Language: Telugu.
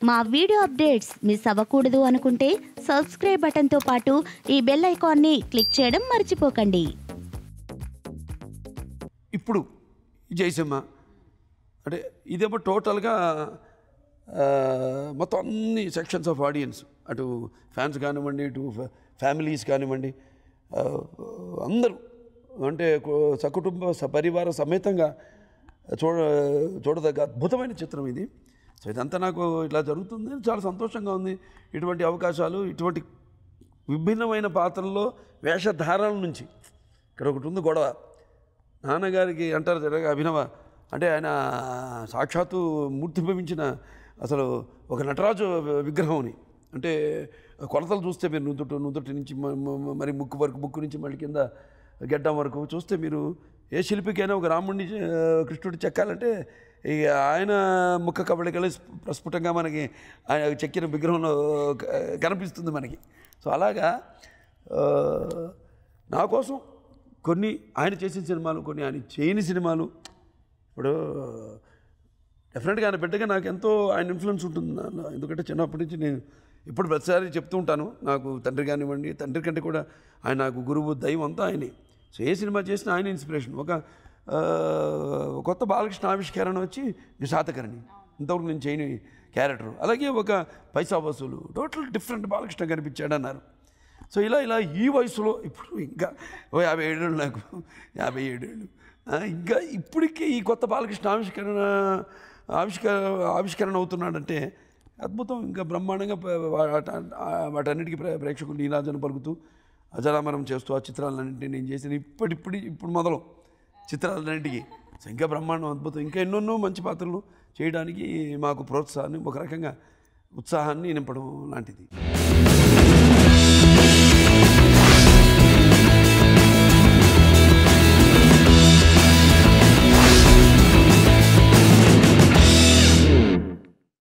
మా వీడియో అప్డేట్స్ మిస్ అవ్వకూడదు అనుకుంటే సబ్స్క్రైబ్ బటన్తో పాటు ఈ బెల్ ఐకాన్ని క్లిక్ చేయడం మర్చిపోకండి ఇప్పుడు జయసింహ అంటే ఇదేమో టోటల్గా ఆ, మొత్తం అన్ని సెక్షన్స్ ఆఫ్ ఆడియన్స్ అటు ఫ్యాన్స్ కానివ్వండి ఇటు ఫ్యా- ఫ్యామిలీస్ కానివ్వండి ఆ, అందరూ అంటే కు- సకుటుంబ సపరివార సమేతంగా చూడ చూడదగ్గ అద్భుతమైన చిత్రం ఇది సో ఇదంతా నాకు ఇట్లా జరుగుతుంది చాలా సంతోషంగా ఉంది ఇటువంటి అవకాశాలు ఇటువంటి విభిన్నమైన పాత్రల్లో వేషధారాల నుంచి ఇక్కడ ఒకటి ఉంది గొడవ నాన్నగారికి అంటారు జరగ అభినవ అంటే ఆయన సాక్షాత్తు మూర్తిభవించిన అసలు ఒక నటరాజు విగ్రహంని అంటే కొలతలు చూస్తే మీరు నుదుటి నుదుటి నుంచి మ- మ- మరి ముక్కు వరకు ముక్కు నుంచి మళ్ళీ కింద గెడ్డం వరకు చూస్తే మీరు ఏ శిల్పికైనా ఒక రాముడిని ఆ, కృష్ణుడి చెక్కాలంటే ఈ ఆయన ముఖ కబళికలు ప్రస్ఫుటంగా మనకి ఆయన చెక్కిన విగ్రహంలో క- కనిపిస్తుంది మనకి సో అలాగా ఆ, నా కోసం కొన్ని ఆయన చేసిన సినిమాలు కొన్ని ఆయన చేయని సినిమాలు ఇప్పుడు డెఫినెట్గా ఆయన బిడ్డగా నాకు ఎంతో ఆయన ఇన్ఫ్లుయెన్స్ ఉంటుంది నాలో. ఎందుకంటే చిన్నప్పటి నుంచి నేను ఇప్పుడు ప్రతిసారి చెప్తూ ఉంటాను నాకు తండ్రి కానివ్వండి తండ్రి కంటే కూడా ఆయన నాకు గురువు దైవం అంతా ఆయనే సో ఏ సినిమా చేసినా ఆయన ఇన్స్పిరేషన్ ఒక ఆ, కొత్త బాలకృష్ణ ఆవిష్కరణ వచ్చి నిశాతకరణి ఇంతవరకు నేను చేయని క్యారెక్టర్ అలాగే ఒక పైసా వసూలు టోటల్ డిఫరెంట్ బాలకృష్ణ కనిపించాడు అన్నారు సో ఇలా ఇలా ఈ వయసులో ఇప్పుడు ఇంకా ఓ యాభై ఏడేళ్ళు నాకు యాభై ఏడేళ్ళు ఆ, ఇంకా ఇప్పటికీ ఈ కొత్త బాలకృష్ణ ఆవిష్కరణ ఆవిష్కర ఆవిష్కరణ అవుతున్నాడంటే అద్భుతం ఇంకా బ్రహ్మాండంగా ప- వాట- ఆ- వాటన్నిటికీ ప్రే- ప్రేక్షకులు నీరాజన పలుకుతూ అజరామరం చేస్తూ ఆ చిత్రాలన్నింటినీ నేను చేసిన ఇప్పటిప్పుడు ఇప్పుడు మొదలు చిత్రాలన్నింటికి సో ఇంకా బ్రహ్మాండం అద్భుతం ఇంకా ఎన్నెన్నో మంచి పాత్రలు చేయడానికి మాకు ప్రోత్సాహాన్ని ఒక రకంగా ఉత్సాహాన్ని నింపడం లాంటిది